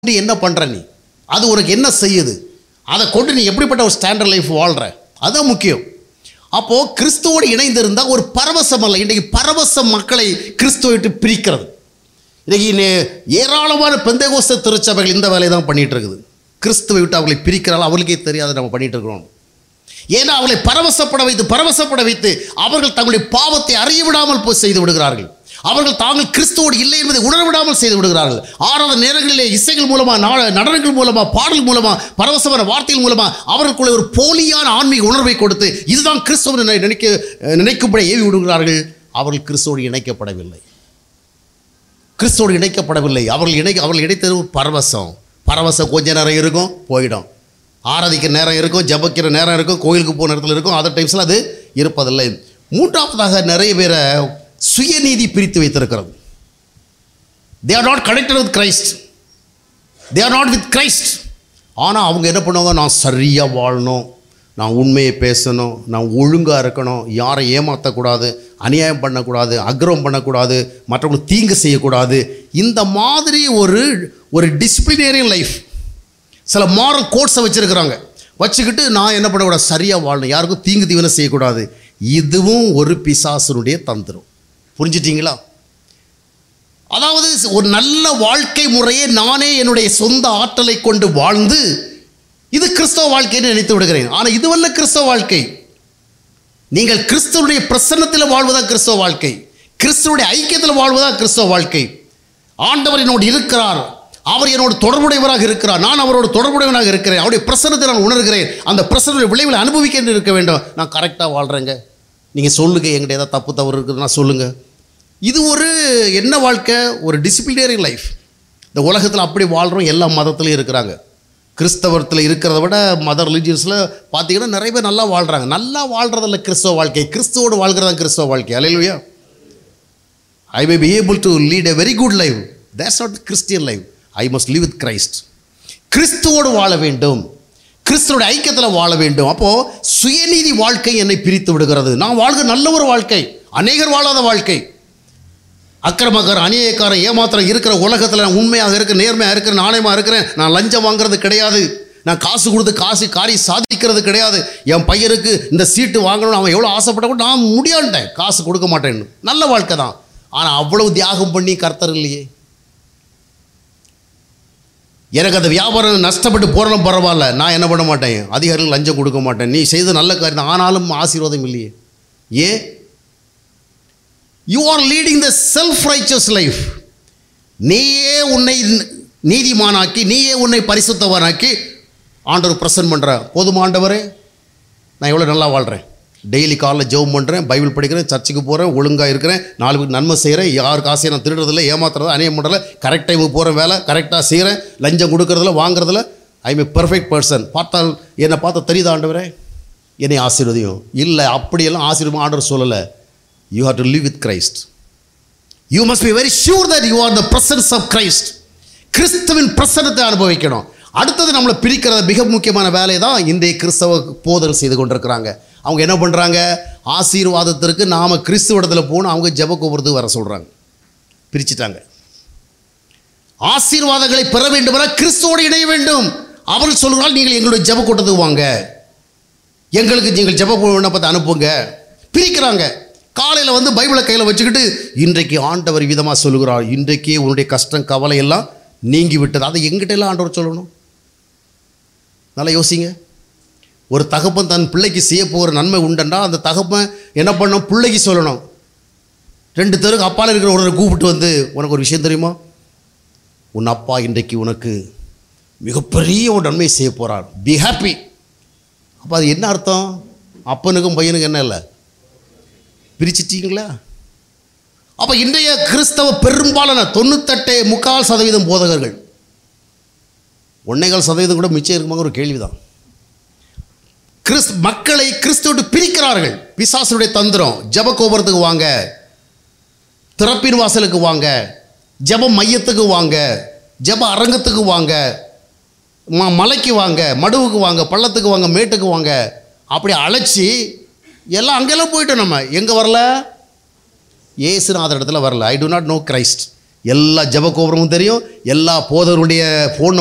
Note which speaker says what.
Speaker 1: நீ என்ன பண்ணுற நீ அது உனக்கு என்ன செய்யுது அதை கொண்டு நீ எப்படிப்பட்ட ஒரு ஸ்டாண்டர்ட் லைஃப் வாழ்கிற அதுதான் முக்கியம் அப்போது கிறிஸ்துவோடு இணைந்திருந்தால் ஒரு பரவசம் அல்ல இன்றைக்கு பரவசம் மக்களை கிறிஸ்துவை விட்டு பிரிக்கிறது இன்றைக்கி நே- ஏராளமான பெந்தகோஸ்த திருச்சபைகள் இந்த வேலையை தான் பண்ணிகிட்டு இருக்குது கிறிஸ்துவை விட்டு அவர்களை பிரிக்கிறாள் அவளுக்கே தெரியாது நம்ம பண்ணிகிட்டு இருக்கிறோம் ஏன்னா அவளை பரவசப்பட வைத்து பரவசப்பட வைத்து அவர்கள் தங்களுடைய பாவத்தை அறிய விடாமல் போய் செய்து விடுகிறார்கள் அவர்கள் தாங்கள் கிறிஸ்துவோடு இல்லை என்பதை உணர விடாமல் செய்து விடுகிறார்கள் ஆறாவது நேரங்களிலே இசைகள் மூலமா நா- நடனங்கள் மூலமா பாடல் மூலமா பரவசமான வார்த்தைகள் மூலமா அவர்களுக்குள்ள ஒரு போலியான ஆன்மீக உணர்வை கொடுத்து இதுதான் கிறிஸ்துவ நினைக்க நினைக்கும்படி ஏவி விடுகிறார்கள் அவர்கள் கிறிஸ்துவோடு இணைக்கப்படவில்லை கிறிஸ்துவோடு இணைக்கப்படவில்லை அவர்கள் இணை அவர்கள் இணைத்தது ஒரு பரவசம் பரவசம் கொஞ்ச நேரம் இருக்கும் போயிடும் ஆராதிக்கிற நேரம் இருக்கும் ஜபிக்கிற நேரம் இருக்கும் கோயிலுக்கு போன நேரத்தில் இருக்கும் அதர் டைம்ஸில் அது இருப்பதில்லை மூன்றாவதாக நிறைய பேரை சுயநீதி பிரித்து வைத்திருக்கிறது they are not connected with Christ they are not with Christ ஆனால் அவங்க என்ன பண்ணுவாங்க நான் சரியாக வாழணும் நான் உண்மையை பேசணும் நான் ஒழுங்காக இருக்கணும் யாரை ஏமாற்றக்கூடாது அநியாயம் பண்ணக்கூடாது அக்ரவம் பண்ணக்கூடாது மற்றவங்களுக்கு தீங்கு செய்யக்கூடாது இந்த மாதிரி ஒரு ஒரு டிசிப்ளினேரியன் லைஃப் சில மாரல் கோட்ஸை வச்சுருக்கிறாங்க வச்சுக்கிட்டு நான் என்ன பண்ணக்கூடாது சரியாக வாழணும் யாருக்கும் தீங்கு தீவனை செய்யக்கூடாது இதுவும் ஒரு பிசாசனுடைய தந்திரம் புரிஞ்சிட்டிங்களா அதாவது ஒரு நல்ல வாழ்க்கை முறையை நானே என்னுடைய சொந்த ஆற்றலை கொண்டு வாழ்ந்து இது கிறிஸ்தவ வாழ்க்கைன்னு நினைத்து விடுகிறேன் ஆனால் இதுவல்ல கிறிஸ்தவ வாழ்க்கை நீங்கள் கிறிஸ்துவனுடைய பிரசன்னத்தில் வாழ்வதா கிறிஸ்தவ வாழ்க்கை கிறிஸ்துவனுடைய ஐக்கியத்தில் வாழ்வதா கிறிஸ்தவ வாழ்க்கை ஆண்டவர் என்னோடு இருக்கிறார் அவர் என்னோடு தொடர்புடையவராக இருக்கிறார் நான் அவரோடு தொடர்புடையவனாக இருக்கிறேன் அவருடைய பிரசன்னத்தை நான் உணர்கிறேன் அந்த பிரசனுடைய விளைவில் அனுபவிக்க இருக்க வேண்டும் நான் கரெக்டாக வாழ்கிறேங்க நீங்கள் சொல்லுங்கள் எங்கிட்ட ஏதாவது தப்பு தவறு இருக்குதுன்னா சொல்லுங்கள் இது ஒரு என்ன வாழ்க்கை ஒரு டிசிப்ளினரி லைஃப் இந்த உலகத்தில் அப்படி வாழ்கிறோம் எல்லா மதத்துலையும் இருக்கிறாங்க கிறிஸ்தவத்தில் இருக்கிறத விட மத ரிலீஜியன்ஸில் பார்த்தீங்கன்னா நிறைய பேர் நல்லா வாழ்கிறாங்க நல்லா வாழ்கிறதில்ல கிறிஸ்தவ வாழ்க்கை கிறிஸ்துவோடு வாழ்கிறதா கிறிஸ்தவ வாழ்க்கை அலையிலுயா I may be able to lead a very good life that's not Christian life I must live with Christ கிறிஸ்துவோடு வாழ வேண்டும் கிறிஸ்துவோட ஐக்கியத்தில் வாழ வேண்டும் அப்போது சுயநீதி வாழ்க்கை என்னை பிரித்து விடுகிறது நான் வாழ்கிற நல்ல ஒரு வாழ்க்கை அநேகர் வாழாத வாழ்க்கை அக்கிரமக்காரன் அநியாயக்காரன் ஏமாத்திரம் இருக்கிற உலகத்தில் நான் உண்மையாக இருக்கிற நேர்மையாக இருக்கிற நாணயமாக இருக்கிறேன் நான் லஞ்சம் வாங்குறது கிடையாது நான் காசு கொடுத்து காசு காரியம் சாதிக்கிறது கிடையாது என் பையனுக்கு இந்த சீட்டு வாங்கணும்னு அவன் எவ்வளோ ஆசைப்பட்ட கூட நான் முடியாண்டேன் காசு கொடுக்க மாட்டேன்னு நல்ல வாழ்க்கை தான் ஆனால் அவ்வளவு தியாகம் பண்ணி கர்த்தர் இல்லையே எனக்கு அந்த வியாபாரம் நஷ்டப்பட்டு போகிறதும் பரவாயில்ல நான் என்ன பண்ண மாட்டேன் அதிகாரிகள் லஞ்சம் கொடுக்க மாட்டேன் நீ செய்த நல்ல காரியம் தான். ஆனாலும் ஆசீர்வாதம் இல்லையே ஏன் you are leading the self righteous life நீயே உன்னை நீதிமானாக்கி நீயே உன்னை பரிசுத்தவனாக்கி ஆண்டவர் பிரசன்ட் பண்ணுற போதுமா ஆண்டவரே நான் எவ்வளோ நல்லா வாழ்கிறேன் டெய்லி காலைல ஜெபம் பண்ணுறேன் பைபிள் படிக்கிறேன் சர்ச்சுக்கு போகிறேன் ஒழுங்காக இருக்கிறேன் நாலு பேருக்கு நன்மை செய்கிறேன் யார் காசையும் நான் திருடுறதில்ல ஏமாத்துறது அநியம் பண்ணுறதில்ல கரெக்ட் டைமுக்கு போகிற வேலை கரெக்டாக செய்கிறேன் லஞ்சம் கொடுக்கறதில்ல வாங்குறதில்ல ஐ எம் பெர்ஃபெக்ட் பர்சன் பார்த்தால் என்னை பார்த்தா தெரியுதா ஆண்டவரே என்னை ஆசீர்வதியும் இல்லை அப்படியெல்லாம் ஆசீர்வம் ஆண்டவர் சொல்லலை you have to live with Christ you must be very sure that you are the presence of Christ கிறிஸ்துவின் பிரசனத்தை அனுபவிக்கணும் அடுத்தது நம்மளை பிரிக்கிற மிக முக்கியமான வேலை தான் இன்றைய கிறிஸ்தவ போதல் செய்து கொண்டிருக்கிறாங்க அவங்க என்ன பண்ணுறாங்க ஆசீர்வாதத்திற்கு நாம் கிறிஸ்துவ போகணும் அவங்க ஜெப கோபுரத்துக்கு வர சொல்கிறாங்க பிரிச்சிட்டாங்க ஆசீர்வாதங்களை பெற வேண்டுமென்றால் கிறிஸ்துவோடு இணைய வேண்டும் அவர்கள் சொல்கிறால் நீங்கள் எங்களுடைய ஜெப கூட்டத்துக்கு வாங்க எங்களுக்கு நீங்கள் ஜெப விண்ணப்பத்தை அனுப்புங்க பிரிக்கிறாங்க காலையில் வந்து பைபிளை கையில் வச்சுக்கிட்டு இன்றைக்கு ஆண்டவர் விதமாக சொல்லுகிறார் இன்றைக்கே உன்னுடைய கஷ்டம் கவலை எல்லாம் நீங்கி விட்டது அதை எங்கிட்ட எல்லாம் ஆண்டவர் சொல்லணும் நல்லா யோசிங்க ஒரு தகப்பன் தன் பிள்ளைக்கு செய்ய போகிற நன்மை உண்டண்டா அந்த தகப்பன் என்ன பண்ணணும் பிள்ளைக்கு சொல்லணும் ரெண்டு தெருக்கு அப்பால இருக்கிற ஒருவரை கூப்பிட்டு வந்து உனக்கு ஒரு விஷயம் தெரியுமா உன் அப்பா இன்றைக்கு உனக்கு மிகப்பெரிய ஒரு நன்மை செய்ய போகிறார் பி ஹாப்பி அப்போ அது என்ன அர்த்தம் அப்பனுக்கும் பையனுக்கும் என்ன இல்லை பிரிச்சிட்டீங்களா அப்போ இன்றைய கிறிஸ்தவ பெரும்பாலான தொண்ணூத்தெட்டு முக்கால் சதவீதம் போதகர்கள் ஒன்னேகால் சதவீதம் கூட மிச்சம் இருக்குமாங்க ஒரு கேள்விதான் கிறிஸ் மக்களை கிறிஸ்துவோடு பிரிக்கிறார்கள் பிசாசுடைய தந்திரம் ஜப கோபுரத்துக்கு வாங்க திறப்பின் வாசலுக்கு வாங்க ஜப மையத்துக்கு வாங்க ஜப அரங்கத்துக்கு வாங்க ம மலைக்கு வாங்க மடுவுக்கு வாங்க பள்ளத்துக்கு வாங்க மேட்டுக்கு வாங்க அப்படி அழைச்சி எல்லாம் அங்கெல்லாம் போயிட்டோம் நம்ம எங்கே வரல ஏசுநாதர் இடத்துல வரல I do not know Christ எல்லா ஜெப கோபுரமும் தெரியும் எல்லா போதருடைய ஃபோன்